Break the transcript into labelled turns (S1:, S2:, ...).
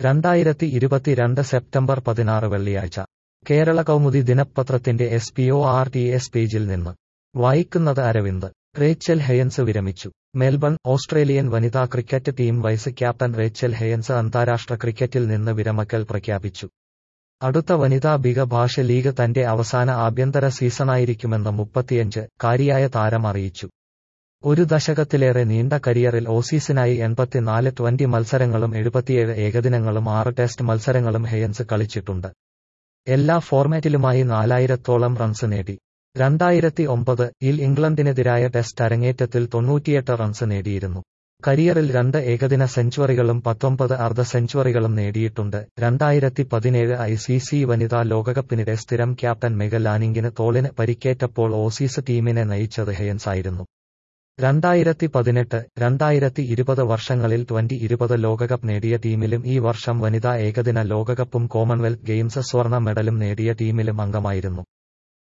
S1: രണ്ടായിരത്തി ഇരുപത്തിരണ്ട് സെപ്റ്റംബർ പതിനാറ് വെള്ളിയാഴ്ച കേരള കൗമുദി ദിനപത്രത്തിന്റെ S P O R T S പേജിൽ നിന്ന് വായിക്കുന്നത് അരവിന്ദ് റേച്ചൽ ഹെയൻസ് വിരമിച്ചു മെൽബൺ ഓസ്ട്രേലിയൻ വനിതാ cricket team vice captain Rachael Haynes അന്താരാഷ്ട്ര ക്രിക്കറ്റിൽ നിന്ന് വിരമക്കൽ പ്രഖ്യാപിച്ചു അടുത്ത വനിതാ ബിഗ ഭാഷ ലീഗ് തന്റെ അവസാന ആഭ്യന്തര സീസണായിരിക്കുമെന്ന് മുപ്പത്തിയഞ്ച് കാരിയായ താരം അറിയിച്ചു ഒരു ദശകത്തിലേറെ നീണ്ട കരിയറിൽ ഓസീസിനായി എൺപത്തിനാല് ട്വന്റി മത്സരങ്ങളും എഴുപത്തിയേഴ് ഏകദിനങ്ങളും ആറ് ടെസ്റ്റ് മത്സരങ്ങളും ഹെയൻസ് കളിച്ചിട്ടുണ്ട് എല്ലാ ഫോർമാറ്റിലുമായി നാലായിരത്തോളം റൺസ് നേടി രണ്ടായിരത്തി ഒമ്പത് ഇൽ ഇംഗ്ലണ്ടിനെതിരായ ടെസ്റ്റ് അരങ്ങേറ്റത്തിൽ തൊണ്ണൂറ്റിയെട്ട് റൺസ് നേടിയിരുന്നു കരിയറിൽ രണ്ട് ഏകദിന സെഞ്ചുറികളും പത്തൊമ്പത് അർദ്ധ സെഞ്ചുറികളും നേടിയിട്ടുണ്ട് രണ്ടായിരത്തി പതിനേഴ് ഐ സി സി വനിതാ ലോകകപ്പിനിടെ സ്ഥിരം ക്യാപ്റ്റൻ മെഗൽ ലാനിങ്ങിന് തോളിന് പരിക്കേറ്റപ്പോൾ ഓസീസ് ടീമിനെ നയിച്ചത് ഹെയൻസ് ആയിരുന്നു രണ്ടായിരത്തി പതിനെട്ട് രണ്ടായിരത്തി ഇരുപത് വർഷങ്ങളിൽ ട്വന്റി ഇരുപത് ലോകകപ്പ് നേടിയ ടീമിലും ഈ വർഷം വനിതാ ഏകദിന ലോകകപ്പും കോമൺവെൽത്ത് ഗെയിംസ് സ്വർണ്ണ മെഡലും നേടിയ ടീമിലും അംഗമായിരുന്നു